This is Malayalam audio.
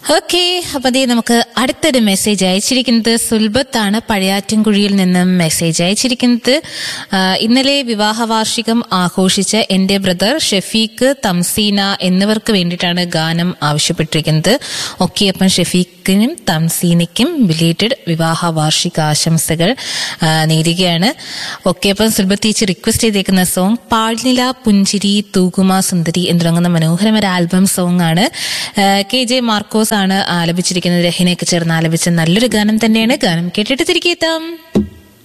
ഓക്കെ അപ്പൊ ദേ നമുക്ക് അടുത്തൊരു മെസ്സേജ് അയച്ചിരിക്കുന്നത് സുൽബത്താണ് പഴയാറ്റിൻകുഴിയിൽ നിന്നും മെസ്സേജ് അയച്ചിരിക്കുന്നത് ആ, ഇന്നലെ വിവാഹ വാർഷികം ആഘോഷിച്ച എന്റെ ബ്രദർ ഷെഫീഖ് തംസീന എന്നിവർക്ക് വേണ്ടിയിട്ടാണ് ഗാനം ആവശ്യപ്പെട്ടിരിക്കുന്നത് ഓക്കെ അപ്പം ഷെഫീഖിനും തംസീനയ്ക്കും ബിലേറ്റഡ് വിവാഹ വാർഷിക ആശംസകൾ ആ, നേരുകയാണ് ഓക്കെ അപ്പം സുൽബത്ത് ടീച്ചർ റിക്വസ്റ്റ് ചെയ്തേക്കുന്ന സോങ് പാഴ്നില പുഞ്ചിരി തൂകുമ സുന്ദരി എന്ന് തുടങ്ങുന്ന മനോഹരമായ ഒരു ആൽബം സോങ് ആണ് ആ, കെ ജെ മാർക്കോസ് ആണ് ആലപിച്ചിരിക്കുന്നത് രഹിനയൊക്കെ ചേർന്ന് ആലപിച്ച നല്ലൊരു ഗാനം തന്നെയാണ് ഗാനം കേട്ടിട്ട് തിരികെ എത്താം